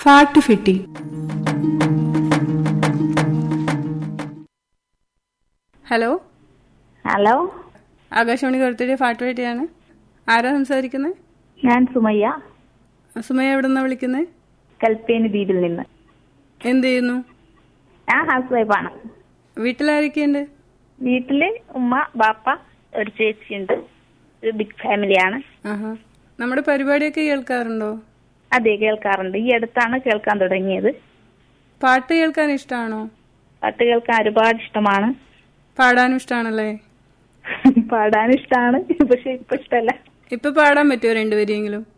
fact ഫിറ്റി hello hello Akashvani കരുത്തടി fact ഫിറ്റിയാണ് ആരാ സംസാരിക്കുന്നത് ഞാൻ സുമയ്യ സുമയ എവിടെ നിന്നാ വിളിക്കുന്നത് കൽപ്പേനി ദ്വീപിൽ നിന്ന് എന്ത് ചെയ്യുന്നു ഞാൻ ഹൗസ് വൈഫാണ് വീട്ടിലാരൊക്കെയുണ്ട് വീട്ടില് ഉമ്മ ബാപ്പ ഒരു ചേച്ചിയുണ്ട് ഒരു ബിഗ് ഫാമിലിയാണ് ആഹാ നമ്മുടെ പരിപാടിയൊക്കെ കേൾക്കാറുണ്ടോ അതെ കേൾക്കാറുണ്ട് ഈ അടുത്താണ് കേൾക്കാൻ തുടങ്ങിയത് പാട്ട് കേൾക്കാൻ ഇഷ്ടമാണോ പാട്ട് കേൾക്കാൻ ഒരുപാട് ഇഷ്ടമാണ് പാടാനും ഇഷ്ടമാണല്ലേ പാടാൻ ഇഷ്ടമാണ് പക്ഷെ ഇപ്പൊ ഇഷ്ടമല്ല ഇപ്പൊ പാടാൻ പറ്റുമോ രണ്ടുപേരെങ്കിലും